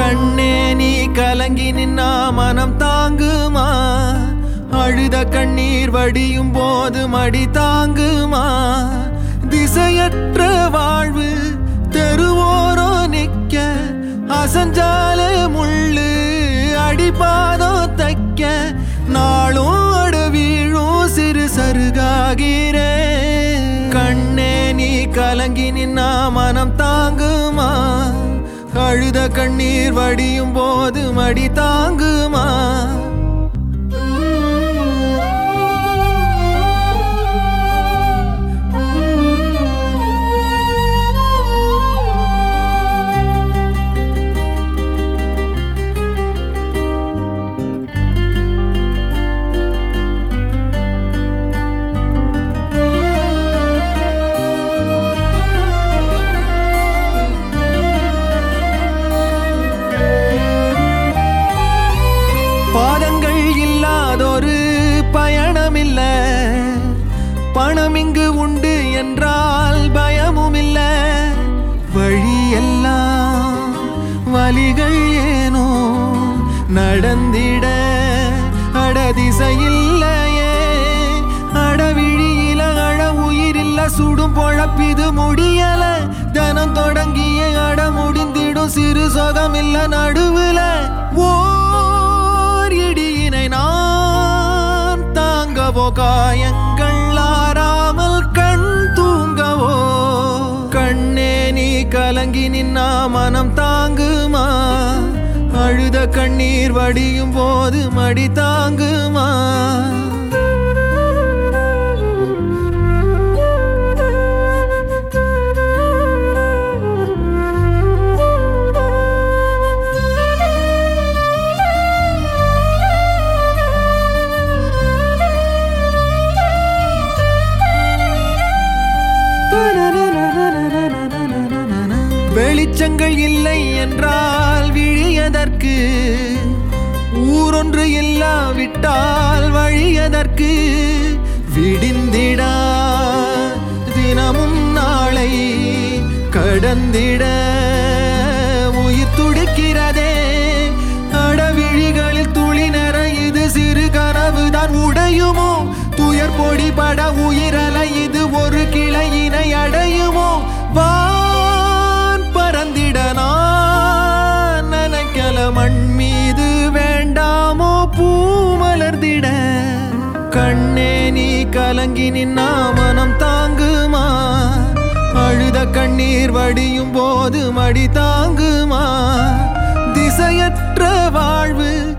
கண்ணே நீ கலங்கி நின்னா மனம் தாங்குமா அழுத கண்ணீர் வடியும் போது மடி தாங்குமா திசையற்ற வாழ்வு தெருவோரோ நிக்க அசஞ்சால முள்ளு அடிபாதோ தைக்க நாளும் அட வீழும் சிறு சருகாகிறே கண்ணே நீ கலங்கி நின்னா மனம் தாங்குமா அழுத கண்ணீர் வடியும் போது மடி தாங்குமா பாதங்கள் இல்லாதொரு பயணமில்ல பணம் இங்கு உண்டு என்றால் பயமும் இல்ல வழியெல்லாம் வழிகள் ஏனோ நடந்திட அடதிசையில்லையே அடவிழியில அழ உயிரில்ல சுடும் பொழப்பிது முடியல தனம் தொடங்கிய அட முடிந்திடும் சிறு சொகமில்ல நடுவுல ஓர் இடியினை நான் தாங்கவோ காயங்கள் ஆறாமல் கண் தூங்கவோ கண்ணே நீ கலங்கி நின்னா மனம் தாங்குமா அழுத கண்ணீர் வடியும் போது மடி தாங்குமா வெளிச்சங்கள் இல்லை என்றால் விழியதற்கு ஊரொன்று இல்லாவிட்டால் வழியதற்கு விடிந்திடா தினமும் நாளை கடந்திட உயிர் துடிக்கிறதே அடவிழிகளில் துளி இது சிறு கனவுதான் உடையுமோ துயர் பொடி பட உயிரல இது ஒரு கிளையினை அடையுமோ வான் பறந்திட நான் நினைக்கல மண் மீது வேண்டாமோ பூ மலர்ந்திட கண்ணே நீ கலங்கி நின்னா மனம் தாங்குமா அழுத கண்ணீர் வடியும் போது மடி தாங்குமா திசையற்ற வாழ்வு